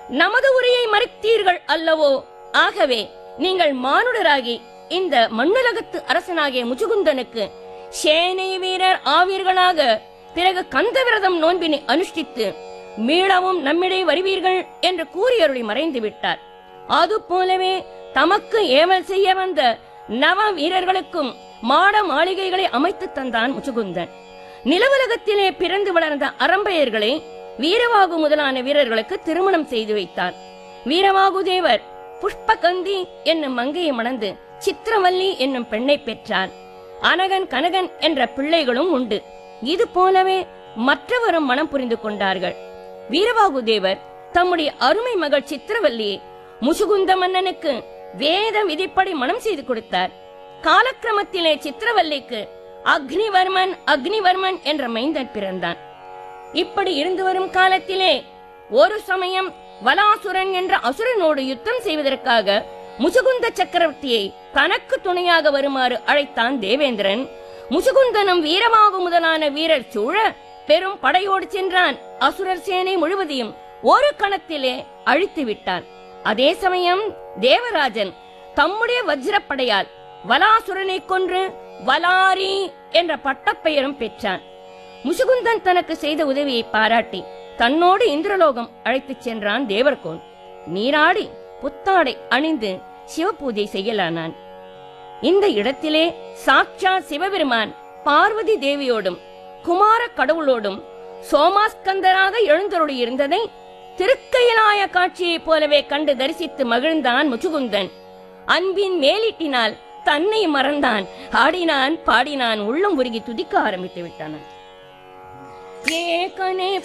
நமது உரையை மறுத்தீர்கள் அல்லவோ ஆகவே நீங்கள் மானுடராகி இந்த மண்ணுலகத்து அரசனாகிய முச்சுகுந்தனுக்கு சேனை வீரர் ஆவீர்களாக பிறகு கந்தவிரதம் நோன்பினை அனுஷ்டித்து மீளவும் நம்மிடையே வருவீர்கள் என்று கூறியருளி மறைந்து விட்டார் அது போலவே தமக்கு ஏவல் செய்ய வந்த நவ வீரர்களுக்கும் மாட மாளிகைகளை அமைத்து தந்தான் முச்சுகுந்தன் நிலவுலகத்திலே பிறந்து வளர்ந்த அரம்பையர்களை வீரவாகு முதலான வீரர்களுக்கு திருமணம் செய்து வைத்தார் வீரவாகு தேவர் புஷ்பகந்தி என்னும் மங்கையை மணந்து சித்திரவல்லி என்னும் பெண்ணை பெற்றார் அனகன் கனகன் என்ற பிள்ளைகளும் உண்டு இது போலவே மற்றவரும் மனம் புரிந்து கொண்டார்கள் வீரபாகு தேவர் தம்முடைய அருமை மகள் சித்திரவல்லியை முசுகுந்த மன்னனுக்கு வேத விதிப்படி மனம் செய்து கொடுத்தார் காலக்கிரமத்திலே சித்திரவல்லிக்கு அக்னிவர்மன் அக்னிவர்மன் என்ற மைந்தன் பிறந்தான் இப்படி இருந்து வரும் காலத்திலே ஒரு சமயம் வலாசுரன் என்ற அசுரனோடு யுத்தம் செய்வதற்காக முசுகுந்த சக்கரவர்த்தியை தனக்கு துணையாக வருமாறு அழைத்தான் தேவேந்திரன் முசுகுந்தனும் வீரமாகு முதலான வீரர் சூழ பெரும் படையோடு சென்றான் அசுரர் சேனை முழுவதையும் ஒரு கணத்திலே அழித்து விட்டான் அதே சமயம் தேவராஜன் தம்முடைய வஜ்ரப்படையால் வலாசுரனை கொன்று வலாரி என்ற பட்டப்பெயரும் பெற்றான் முசுகுந்தன் தனக்கு செய்த உதவியை பாராட்டி தன்னோடு இந்திரலோகம் அழைத்துச் சென்றான் தேவர்கோன் நீராடி புத்தாடை அணிந்து சிவபூஜை செய்யலானான் இந்த இடத்திலே சாட்சா சிவபெருமான் பார்வதி தேவியோடும் குமார கடவுளோடும் சோமாஸ்கந்தராக எழுந்தருளி இருந்ததை திருக்கையிலாய காட்சியைப் போலவே கண்டு தரிசித்து மகிழ்ந்தான் முச்சுகுந்தன் அன்பின் மேலிட்டினால் தன்னை மறந்தான் ஆடினான் பாடினான் உள்ளம் உருகி துதிக்க ஆரம்பித்து விட்டான் ஏகனே